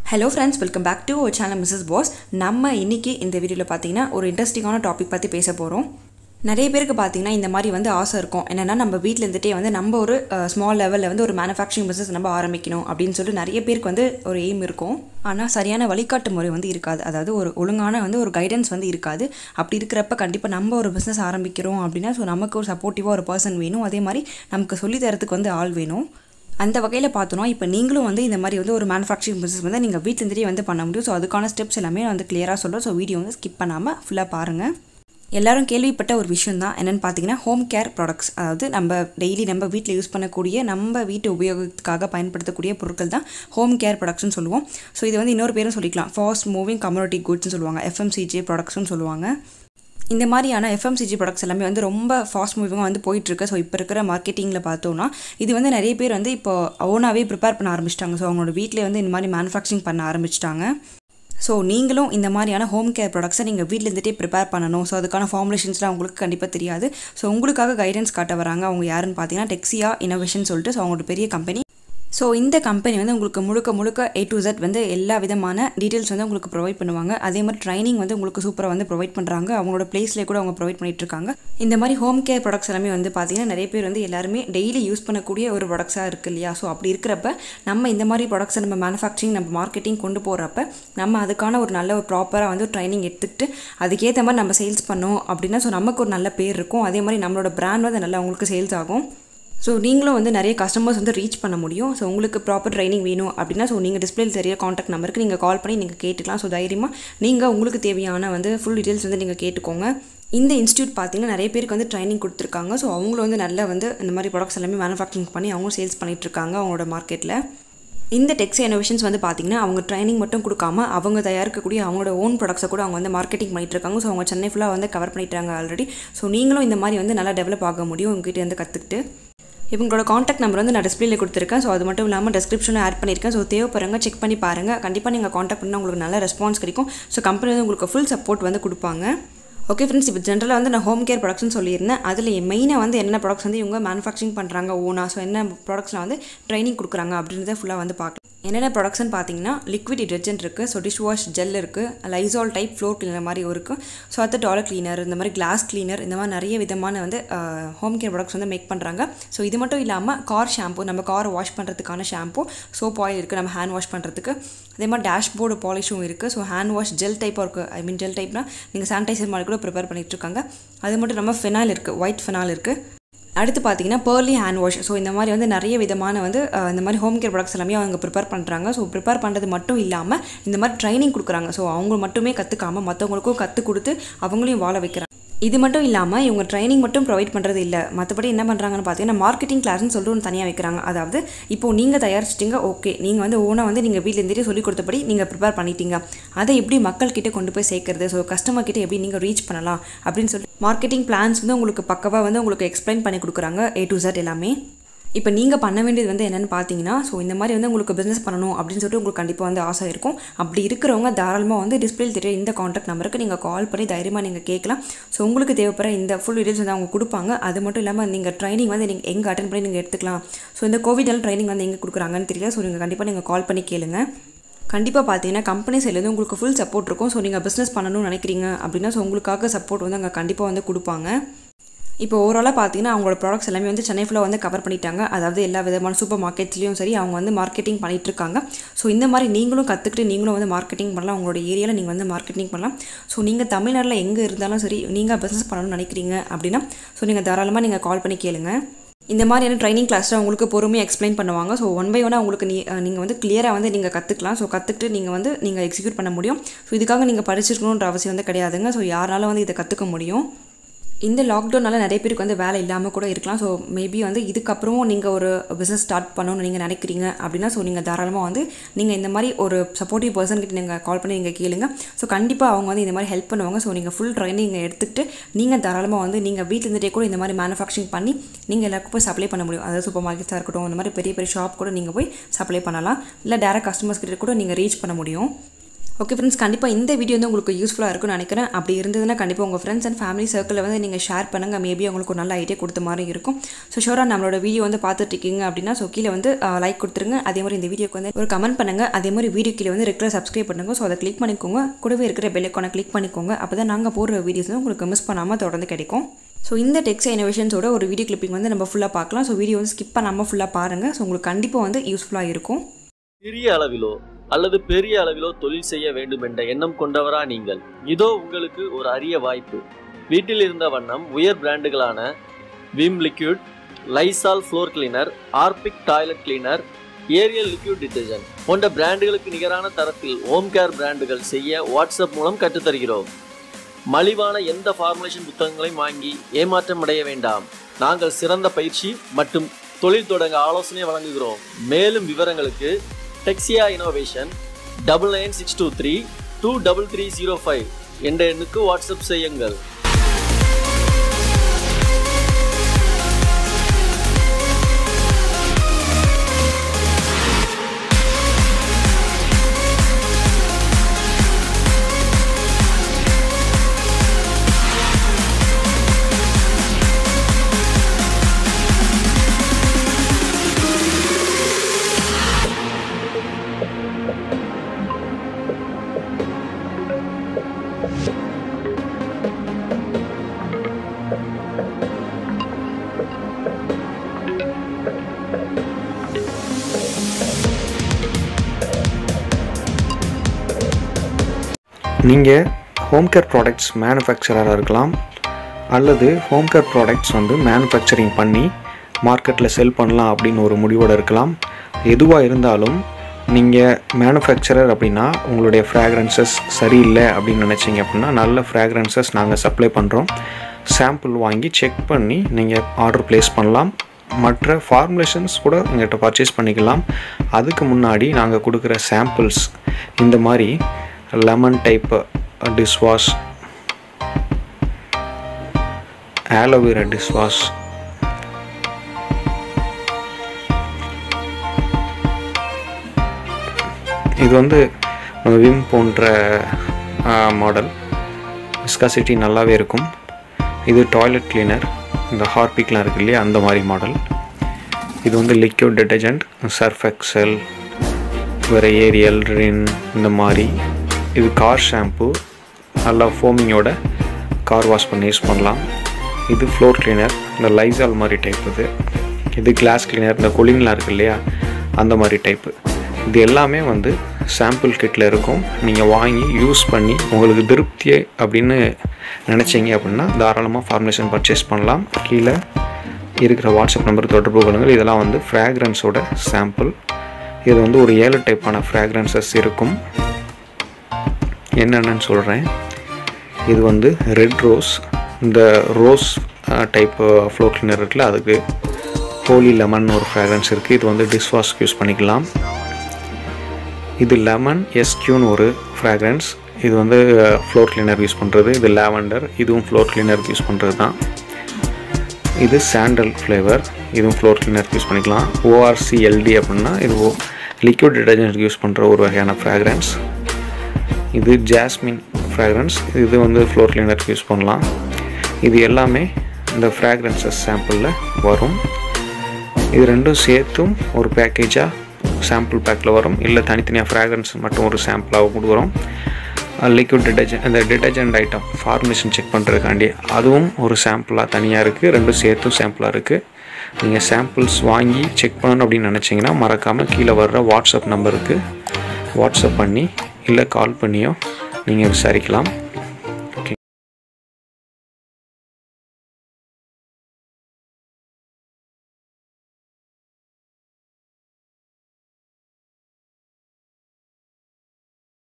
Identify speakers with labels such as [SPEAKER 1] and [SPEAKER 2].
[SPEAKER 1] hello friends welcome back to ஒரு channel Mrs boss நம்ம இன்றைக்கி இந்த வீடியோவில் பார்த்தீங்கன்னா ஒரு இன்ட்ரெஸ்டிங்கான டாபிக் பற்றி பேச போகிறோம் நிறைய பேருக்கு பார்த்தீங்கன்னா இந்த மாதிரி வந்து ஆசை இருக்கும் என்னென்னா நம்ம வீட்டில் இருந்துகிட்டே வந்து நம்ம ஒரு ஸ்மால் லெவலில் வந்து ஒரு மேனுஃபேக்சரிங் பிஸ்னஸ் நம்ம ஆரம்பிக்கணும் அப்படின்னு சொல்லிட்டு நிறைய பேருக்கு வந்து ஒரு எய்ம் இருக்கும் ஆனால் சரியான வழிகாட்டு முறை வந்து இருக்காது அதாவது ஒரு ஒழுங்கான வந்து ஒரு கைடன்ஸ் வந்து இருக்காது அப்படி இருக்கிறப்ப கண்டிப்பாக நம்ம ஒரு பிஸ்னஸ் ஆரம்பிக்கிறோம் அப்படின்னா ஸோ நமக்கு ஒரு சப்போர்ட்டிவாக ஒரு பர்சன் வேணும் அதே மாதிரி நமக்கு சொல்லித் தரத்துக்கு வந்து ஆள் வேணும் அந்த வகையில் பார்த்தோன்னா இப்போ நீங்களும் வந்து இந்த மாதிரி வந்து ஒரு மேனுஃபேக்சரிங் பிஸ்னஸ் வந்து நீங்கள் வீட்டிலேருந்தே வந்து பண்ண முடியும் ஸோ அதுக்கான ஸ்டெப்ஸ் எல்லாமே நான் வந்து கிளியராக சொல்கிறேன் ஸோ வீடியோ வந்து ஸ்கிப் பண்ணாமல் ஃபுல்லாக பாருங்கள் எல்லாரும் கேள்விப்பட்ட ஒரு விஷயம் தான் என்னென்னு பார்த்தீங்கன்னா ஹோம் கேர் ப்ராடக்ட்ஸ் அதாவது நம்ம டெய்லி நம்ம வீட்டில் யூஸ் பண்ணக்கூடிய நம்ம வீட்டு உபயோகத்துக்காக பயன்படுத்தக்கூடிய பொருட்கள் தான் ஹோம் கேர் ப்ராடக்ட்ஸ்னு சொல்லுவோம் ஸோ இது வந்து இன்னொரு பேரும் சொல்லிக்கலாம் ஃபாஸ்ட் மூவிங் கம்யூனிட்டி குட்ஸ்னு சொல்லுவாங்க எஃப்எம்சிஜே ப்ராடக்ட்ஸ்னு சொல்லுவாங்க இந்த மாதிரியான எஃப்எம்சிஜி ப்ராடக்ட்ஸ் எல்லாமே வந்து ரொம்ப ஃபாஸ்ட் மூவிங்காக வந்து போயிட்டுருக்கு ஸோ இப்போ இருக்கிற மார்க்கெட்டிங்கில் பார்த்தோன்னா இது வந்து நிறைய பேர் வந்து இப்போ ஓனாகவே ப்ரிப்பேர் பண்ண ஆரம்பிச்சிட்டாங்க ஸோ அவங்களோட வீட்டிலே வந்து இந்த மாதிரி மேனுஃபேக்சரிங் பண்ண ஆரம்பிச்சிட்டாங்க ஸோ நீங்களும் இந்த மாதிரியான ஹோம் கேர் ப்ராடக்ட்ஸை நீங்கள் வீட்டில் இருந்துகிட்டே ப்ரிப்பேர் பண்ணணும் ஸோ அதுக்கான ஃபார்முலேஷன்ஸ்லாம் உங்களுக்கு கண்டிப்பாக தெரியாது ஸோ உங்களுக்காக கைடன்ஸ் காட்ட வராங்க அவங்க யாருன்னு பார்த்தீங்கன்னா டெக்ஸியா இனோவேஷன் சொல்லிட்டு ஸோ அவங்களோட பெரிய கம்பெனி ஸோ இந்த கம்பெனி வந்து உங்களுக்கு முழுக்க முழுக்க ஏ டு ஜெட் வந்து எல்லா விதமான டீட்டெயில்ஸ் வந்து உங்களுக்கு ப்ரொவைட் பண்ணுவாங்க அதே மாதிரி ட்ரைனிங் வந்து உங்களுக்கு சூப்பராக வந்து ப்ரொவைட் பண்ணுறாங்க அவங்களோட பிளேஸ்லேயே கூட அவங்க ப்ரொவைட் பண்ணிட்டு இருக்காங்க இந்த மாதிரி ஹோம் கேர் ப்ராடக்ட்ஸ் எல்லாமே வந்து பார்த்தீங்கன்னா நிறைய பேர் வந்து எல்லாருமே டெய்லி யூஸ் பண்ணக்கூடிய ஒரு ப்ராடக்ட்ஸாக இருக்குது இல்லையா ஸோ அப்படி இருக்கிறப்ப நம்ம இந்த மாதிரி ப்ராடக்ட்ஸை நம்ம மேனுஃபேக்சரிங் நம்ம மார்க்கெட்டிங் கொண்டு போகிறப்ப நம்ம அதுக்கான ஒரு நல்ல ஒரு ப்ராப்பராக வந்து ட்ரைனிங் எடுத்துக்கிட்டு அதுக்கேற்ற மாதிரி நம்ம சேல்ஸ் பண்ணோம் அப்படின்னா ஸோ நமக்கு ஒரு நல்ல பேர் இருக்கும் அதே மாதிரி நம்மளோட பிராண்ட் வந்து நல்லா உங்களுக்கு சேல்ஸ் ஆகும் ஸோ நீங்களும் வந்து நிறைய கஸ்டமர்ஸ் வந்து ரீச் பண்ண முடியும் ஸோ உங்களுக்கு ப்ராப்பர் ட்ரைனிங் வேணும் அப்படின்னா ஸோ நீங்கள் டிஸ்பிளேல தெரிய காண்டாக்ட் நம்பருக்கு நீங்கள் கால் பண்ணி நீங்கள் கேட்டுக்கலாம் ஸோ தைரியமாக நீங்கள் உங்களுக்கு தேவையான வந்து ஃபுல் டீட்டெயில்ஸ் வந்து நீங்கள் கேட்டுக்கோங்க இந்த இன்ஸ்டியூட் பார்த்தீங்கன்னா நிறைய பேருக்கு வந்து ட்ரைனிங் கொடுத்துருக்காங்க ஸோ அவங்களும் வந்து நல்லா வந்து இந்த மாதிரி ப்ராடக்ட்ஸ் எல்லாமே மேனுஃபேக்சரிங் பண்ணி அவங்களும் சேல்ஸ் பண்ணிகிட்ருக்காங்க அவங்களோட மார்க்கெட்டில் இந்த டெக்ஸ் இனோவேஷன்ஸ் வந்து பார்த்திங்கன்னா அவங்க ட்ரைனிங் மட்டும் கொடுக்காம அவங்க தயாரிக்கக்கூடிய அவங்களோட ஓன் ப்ராடக்ட்ஸை கூட அவங்க வந்து மார்க்கெட்டிங் பண்ணிட்டு இருக்காங்க ஸோ அவங்க சென்னை ஃபுல்லாக வந்து கவர் பண்ணிட்டாங்க ஆல்ரெடி ஸோ நீங்களும் இந்த மாதிரி வந்து நல்லா டெவலப் ஆக முடியும் உங்ககிட்ட வந்து கற்றுக்கிட்டு இவங்களோட காண்டாக்ட் நம்பர் வந்து நான் டிஸ்பிளேல கொடுத்துருக்கேன் ஸோ அது மட்டும் இல்லாமல் டிஸ்கிரிப்ஷனில் ஆட் பண்ணியிருக்கேன் ஸோ தேவைப்படுறவங்க செக் பண்ணி பாருங்கள் கண்டிப்பாக நீங்கள் காண்டாக்ட் பண்ணால் உங்களுக்கு நல்ல ரெஸ்பான்ஸ் கிடைக்கும் ஸோ கம்பெனி வந்து உங்களுக்கு ஃபுல் சப்போர்ட் வந்து கொடுப்பாங்க ஓகே ஃப்ரெண்ட்ஸ் இப்போ ஜென்ரலாக வந்து நான் ஹோம் கேர் ப்ராடக்ட்ஸ்னு சொல்லியிருந்தேன் அதில் மெயினாக வந்து என்ன ப்ராடக்ட்ஸ் வந்து இவங்க மேனுஃபேக்சரிங் பண்ணுறாங்க ஓனா ஸோ என்ன ப்ராடக்ட்ஸில் வந்து ட்ரைனிங் கொடுக்குறாங்க அப்படின்றத ஃபுல்லாக வந்து பார்க்கலாம் என்னென்ன ப்ராடக்ட்ஸ்னு பார்த்தீங்கன்னா லிக்விட் டிடர்ஜென்ட் இருக்குது ஸோ டிஷ் வாஷ் ஜெல் இருக்குது லைசால் டைப் ஃப்ளோர் கிளீனர் மாதிரி இருக்குது ஸோ அடுத்து டாலர் கிளீனர் இந்த மாதிரி கிளாஸ் கிளீனர் இந்த மாதிரி நிறைய விதமான வந்து ஹோம் கேர் ப்ராடக்ட்ஸ் வந்து மேக் பண்ணுறாங்க ஸோ இது மட்டும் இல்லாமல் கார் ஷாம்பு நம்ம கார் வாஷ் பண்ணுறதுக்கான ஷாம்பு சோப் ஆயில் இருக்குது நம்ம ஹேண்ட் வாஷ் பண்ணுறதுக்கு அதே மாதிரி டேஷ்போர்டு பாலிஷும் இருக்குது ஸோ ஹேண்ட் வாஷ் ஜெல் டைப்பாக இருக்குது ஐ மீன் ஜெல் டைப்னா நீங்கள் சானிடைசர் மாதிரி கூட ப்ரிப்பேர் பண்ணிகிட்டு இருக்காங்க அது மட்டும் இல்லாமல் ஃபெனால் இருக்குது ஒயிட் ஃபெனால் இருக்குது அடுத்து பார்த்தீங்கன்னா பேர்லி ஹேண்ட் வாஷ் ஸோ இந்த மாதிரி வந்து நிறைய விதமான வந்து இந்த மாதிரி ஹோம் கேர் ப்ராடக்ட்ஸ் எல்லாமே அவங்க ப்ரிப்பேர் பண்ணுறாங்க ஸோ ப்ரிப்பேர் பண்ணுறது மட்டும் இல்லாமல் இந்த மாதிரி ட்ரைனிங் கொடுக்குறாங்க ஸோ அவங்க மட்டுமே கற்றுக்காமல் மற்றவங்களுக்கும் கற்றுக் கொடுத்து அவங்களையும் வாழ வைக்கிறாங்க இது மட்டும் இல்லாமல் இவங்க ட்ரைனிங் மட்டும் ப்ரொவைட் பண்ணுறது இல்லை மற்றபடி என்ன பண்ணுறாங்கன்னு பார்த்தீங்கன்னா மார்க்கெட்டிங் கிளாஸ்னு சொல்லிட்டு ஒன்று தனியாக வைக்கிறாங்க அதாவது இப்போது நீங்கள் தயாரிச்சிட்டிங்க ஓகே நீங்கள் வந்து ஓனாக வந்து நீங்கள் வீட்டில் இருந்துட்டு சொல்லி கொடுத்தபடி நீங்கள் ப்ரிப்பேர் பண்ணிட்டீங்க அதை எப்படி மக்கள்கிட்ட கொண்டு போய் சேர்க்கறது ஸோ கஸ்டமர் கிட்ட எப்படி நீங்கள் ரீச் பண்ணலாம் அப்படின்னு சொல்லி மார்க்கெட்டிங் பிளான்ஸ் வந்து உங்களுக்கு பக்கவாக வந்து உங்களுக்கு எக்ஸ்பிளைன் பண்ணி கொடுக்குறாங்க ஏ டு ஜெட் எல்லாமே இப்போ நீங்கள் பண்ண வேண்டியது வந்து என்னென்னு பார்த்தீங்கன்னா ஸோ இந்த மாதிரி வந்து உங்களுக்கு பிஸ்னஸ் பண்ணணும் அப்படின்னு சொல்லிட்டு உங்களுக்கு கண்டிப்பாக வந்து ஆசை இருக்கும் அப்படி இருக்கிறவங்க தாராளமாக வந்து டிஸ்பிளே தெரிய இந்த காண்டாக்ட் நம்பருக்கு நீங்கள் கால் பண்ணி தைரியமாக நீங்கள் கேட்கலாம் ஸோ உங்களுக்கு தேவைப்படுற இந்த ஃபுல் டீட்டெயில்ஸ் வந்து அவங்க கொடுப்பாங்க அது மட்டும் இல்லாமல் நீங்கள் ட்ரைனிங் வந்து நீங்கள் எங்கே அட்டன் பண்ணி நீங்கள் எடுத்துக்கலாம் ஸோ இந்த கோவிடால் ட்ரைனிங் வந்து எங்கே கொடுக்குறாங்கன்னு தெரியல ஸோ நீங்கள் கண்டிப்பாக நீங்கள் கால் பண்ணி கேளுங்க கண்டிப்பாக பார்த்தீங்கன்னா கம்பெனி சைட்லேருந்து உங்களுக்கு ஃபுல் சப்போர்ட் இருக்கும் ஸோ நீங்கள் பிஸ்னஸ் பண்ணணும்னு நினைக்கிறீங்க அப்படின்னா ஸோ உங்களுக்காக சப்போர்ட் வந்து அங்கே கண்டிப்பாக வந்து கொடுப்பாங்க இப்போ ஓவராலாக பார்த்தீங்கன்னா அவங்களோட ப்ராடக்ட்ஸ் எல்லாமே வந்து சென்னை ஃபுல்லாக வந்து கவர் பண்ணிட்டாங்க அதாவது எல்லா விதமான சூப்பர் மார்க்கெட்ஸ்லையும் சரி அவங்க வந்து மார்க்கெட்டிங் பண்ணிகிட்டு இருக்காங்க ஸோ இந்த மாதிரி நீங்களும் கற்றுக்கிட்டு நீங்களும் வந்து மார்க்கெட்டிங் பண்ணலாம் உங்களோட ஏரியாவில் நீங்கள் வந்து மார்க்கெட்டிங் பண்ணலாம் ஸோ நீங்கள் தமிழ்நாட்டில் எங்கே இருந்தாலும் சரி நீங்கள் பிஸ்னஸ் பண்ணணும்னு நினைக்கிறீங்க அப்படின்னா ஸோ நீங்கள் தாராளமாக நீங்கள் கால் பண்ணி கேளுங்க இந்த மாதிரியான ட்ரைனிங் கிளாஸில் உங்களுக்கு பொறுமையாக எக்ஸ்பிளைன் பண்ணுவாங்க ஸோ ஒன் பை ஒன்னாக உங்களுக்கு நீ நீங்கள் வந்து கிளியராக வந்து நீங்கள் கற்றுக்கலாம் ஸோ கற்றுக்கிட்டு நீங்கள் வந்து நீங்கள் எக்ஸிக்யூட் பண்ண முடியும் ஸோ இதுக்காக நீங்கள் படிச்சிருக்கணுன்ற அவசியம் வந்து கிடையாதுங்க ஸோ யாராலும் வந்து இதை கற்றுக்க முடியும் இந்த லாக்டவுனால் நிறைய பேருக்கு வந்து வேலை இல்லாமல் கூட இருக்கலாம் ஸோ மேபி வந்து இதுக்கப்புறமும் நீங்கள் ஒரு பிஸ்னஸ் ஸ்டார்ட் பண்ணணும்னு நீங்கள் நினைக்கிறீங்க அப்படின்னா ஸோ நீங்கள் தாராளமாக வந்து நீங்கள் இந்த மாதிரி ஒரு சப்போர்ட்டிவ் பர்சன் கிட்ட நீங்கள் கால் பண்ணி நீங்கள் கேளுங்க ஸோ கண்டிப்பாக அவங்க வந்து இந்த மாதிரி ஹெல்ப் பண்ணுவாங்க ஸோ நீங்கள் ஃபுல் ட்ரைனிங் எடுத்துகிட்டு நீங்கள் தாராளமாக வந்து நீங்கள் வீட்டில் இருந்துகிட்டே கூட இந்த மாதிரி மேனுஃபேக்சரிங் பண்ணி நீங்கள் எல்லாருக்கும் போய் சப்ளை பண்ண முடியும் அதாவது சூப்பர் மார்க்கெட்ஸாக இருக்கட்டும் இந்த மாதிரி பெரிய பெரிய ஷாப் கூட நீங்கள் போய் சப்ளை பண்ணலாம் இல்லை டேரக்ட் கஸ்டமர்ஸ் கிட்ட கூட நீங்கள் ரீச் பண்ண முடியும் ஓகே ஃப்ரெண்ட்ஸ் கண்டிப்பாக இந்த வீடியோ வந்து உங்களுக்கு யூஸ்ஃபுல்லாக இருக்கும்னு நினைக்கிறேன் அப்படி இருந்ததுன்னா கண்டிப்பாக உங்கள் ஃப்ரெண்ட்ஸ் அண்ட் ஃபேமிலி சர்க்கிளில் வந்து நீங்கள் ஷேர் பண்ணுங்கள் மேபி உங்களுக்கு ஒரு நல்ல ஐடியா கொடுத்த மாதிரி இருக்கும் ஸோ ஷோராக நம்மளோட வீடியோ வந்து பார்த்துட்டு இருக்கீங்க அப்படின்னா ஸோ கீழே வந்து லைக் கொடுத்துருங்க அதே மாதிரி இந்த வீடியோக்கு வந்து ஒரு கமெண்ட் பண்ணுங்கள் அதே மாதிரி வீடியோ கீழே வந்து ரெகுலர் சப்ஸ்கிரைப் பண்ணுங்க ஸோ அதை கிளிக் பண்ணிக்கோங்க கூடவே இருக்கிற பெல் ஐக்கானை கிளிக் பண்ணிக்கோங்க அப்போ தான் நாங்கள் போடுற வீடியோஸ் வந்து உங்களுக்கு மிஸ் பண்ணாமல் தொடர்ந்து கிடைக்கும் ஸோ இந்த டெக்ஸ்ட் இனோவேஷன்ஸோட ஒரு வீடியோ கிளிப்பிங் வந்து நம்ம ஃபுல்லாக பார்க்கலாம் ஸோ வீடியோ வந்து ஸ்கிப் பண்ணாமல் ஃபுல்லாக பாருங்கள் ஸோ உங்களுக்கு கண்டிப்பாக வந்து யூஸ்ஃபுல்லாக இருக்கும்
[SPEAKER 2] சிறிய அளவிலோ அல்லது பெரிய அளவிலோ தொழில் செய்ய வேண்டும் என்ற எண்ணம் கொண்டவரா நீங்கள் இதோ உங்களுக்கு ஒரு அரிய வாய்ப்பு வீட்டில் இருந்த வண்ணம் உயர் பிராண்டுகளான Vim liquid Lysol floor cleaner Harpic toilet cleaner Ariel liquid detergent போன்ற பிராண்டுகளுக்கு நிகரான தரத்தில் ஹோம் கேர் பிராண்டுகள் செய்ய வாட்ஸ்அப் மூலம் கற்றுத்தருகிறோம் மலிவான எந்த ஃபார்முலேஷன் புத்தகங்களையும் வாங்கி ஏமாற்றம் அடைய வேண்டாம் நாங்கள் சிறந்த பயிற்சி மற்றும் தொழில் தொடங்க ஆலோசனை வழங்குகிறோம் மேலும் விவரங்களுக்கு Dexia innovation double nine six two three two double three zero five என்ற எண்ணுக்கு வாட்ஸ்அப் செய்யுங்கள்
[SPEAKER 3] நீங்கள் ஹோம் கேர் ப்ராடக்ட்ஸ் மேனுஃபேக்சரராக இருக்கலாம் அல்லது ஹோம் கேர் ப்ராடக்ட்ஸ் வந்து மேனுஃபேக்சரிங் பண்ணி மார்க்கெட்டில் செல் பண்ணலாம் அப்படின்னு ஒரு முடிவோடு இருக்கலாம் எதுவாக இருந்தாலும் நீங்கள் மேனுஃபேக்சரர் அப்படின்னா உங்களுடைய ஃப்ராக்ரன்சஸ் சரியில்லை அப்படின்னு நினச்சிங்க அப்படின்னா நல்ல ஃப்ராக்ரன்சஸ் நாங்கள் சப்ளை பண்ணுறோம் சாம்பிள் வாங்கி செக் பண்ணி நீங்கள் ஆர்டர் ப்ளேஸ் பண்ணலாம் மற்ற ஃபார்முலேஷன்ஸ் கூட எங்கள்கிட்ட பர்ச்சேஸ் பண்ணிக்கலாம் அதுக்கு முன்னாடி நாங்கள் கொடுக்குற சாம்பிள்ஸ் இந்த மாதிரி lemon type dishwash aloe vera dishwash இது வந்து விம் போன்ற மாடல் விஸ்காசிட்டி நல்லாவே இருக்கும் இது டாய்லெட் கிளீனர் இந்த ஹார்பிக்லாம் இருக்கு இல்லையா அந்த மாதிரி மாடல் இது வந்து லிக்யூட் டிட்டர்ஜென்ட் சர்ஃப் எக்ஸல் வேறு ஏரியல் ரின் இந்த மாதிரி இது கார் ஷாம்பு நல்லா ஃபோமிங்கோட கார் வாஷ் பண்ணி யூஸ் பண்ணலாம் இது ஃப்ளோர் கிளீனர் இந்த லைசால் மாதிரி டைப் இது இது கிளாஸ் கிளீனர் இந்த கொலின்லாம் இருக்கு இல்லையா அந்த மாதிரி டைப்பு இது எல்லாமே வந்து சாம்பிள் கிட்டில் இருக்கும் நீங்கள் வாங்கி யூஸ் பண்ணி உங்களுக்கு திருப்தி அப்படின்னு நினச்சிங்க அப்படின்னா தாராளமாக ஃபார்முலேஷன் பர்ச்சேஸ் பண்ணலாம் கீழே இருக்கிற வாட்ஸ்அப் நம்பர் தொடர்பு கொள்ளுங்கள் இதெல்லாம் வந்து ஃப்ராக்ரன்ஸோட சாம்பிள் இது வந்து ஒரு ஏழு டைப்பான ஃப்ராக்ரன்சஸ் இருக்கும் என்னென்னு சொல்கிறேன் இது வந்து ரெட் ரோஸ் இந்த ரோஸ் டைப் ஃப்ளோர் கிளீனர் இருக்குல்ல அதுக்கு ஹோலி லெமன் ஒரு ஃப்ராக்ரன்ஸ் இருக்குது இது வந்து டிஷ்வாஷ்க்கு யூஸ் பண்ணிக்கலாம் இது லெமன் எஸ்கியூன்னு ஒரு ஃப்ராக்ரன்ஸ் இது வந்து ஃப்ளோர் கிளீனர் யூஸ் பண்ணுறது இது லாவெண்டர் இதுவும் ஃப்ளோர் கிளீனருக்கு யூஸ் பண்ணுறது தான் இது சாண்டல் ஃப்ளேவர் இதுவும் ஃப்ளோர் கிளீனருக்கு யூஸ் பண்ணிக்கலாம் ஓஆர்சிஎல்டி அப்படின்னா இது லிக்விட் டிட்டர்ஜென்ட் யூஸ் பண்ணுற ஒரு வகையான ஃப்ராக்ரன்ஸ் இது ஜாஸ்மின் ஃப்ராக்ரன்ஸ் இது வந்து ஃப்ளோர் கிளீனருக்கு யூஸ் பண்ணலாம் இது எல்லாமே இந்த ஃப்ராக்ரன்சஸ் சாம்பிளில் வரும் இது ரெண்டும் சேர்த்தும் ஒரு பேக்கேஜாக சாம்பிள் பேக்கில் வரும் இல்லை தனித்தனியாக ஃப்ராக்ரன்ஸ் மட்டும் ஒரு சாம்பிளாக கொடுக்குறோம் லிக்விட் டிட்டர்ஜென்ட் அந்த டிட்டர்ஜென்ட் ஐட்டம் ஃபார்முலேஷன் செக் பண்ணுறதுக்காண்டி அதுவும் ஒரு சாம்பிளாக தனியாக இருக்குது ரெண்டும் சேர்த்தும் சாம்பிளாக இருக்குது நீங்கள் சாம்பிள்ஸ் வாங்கி செக் பண்ணணும் அப்படின்னு நினச்சிங்கன்னா மறக்காமல் கீழே வர்ற வாட்ஸ்அப் நம்பருக்கு வாட்ஸ்அப் பண்ணி இல்லை கால் பண்ணியோ நீங்கள் விசாரிக்கலாம்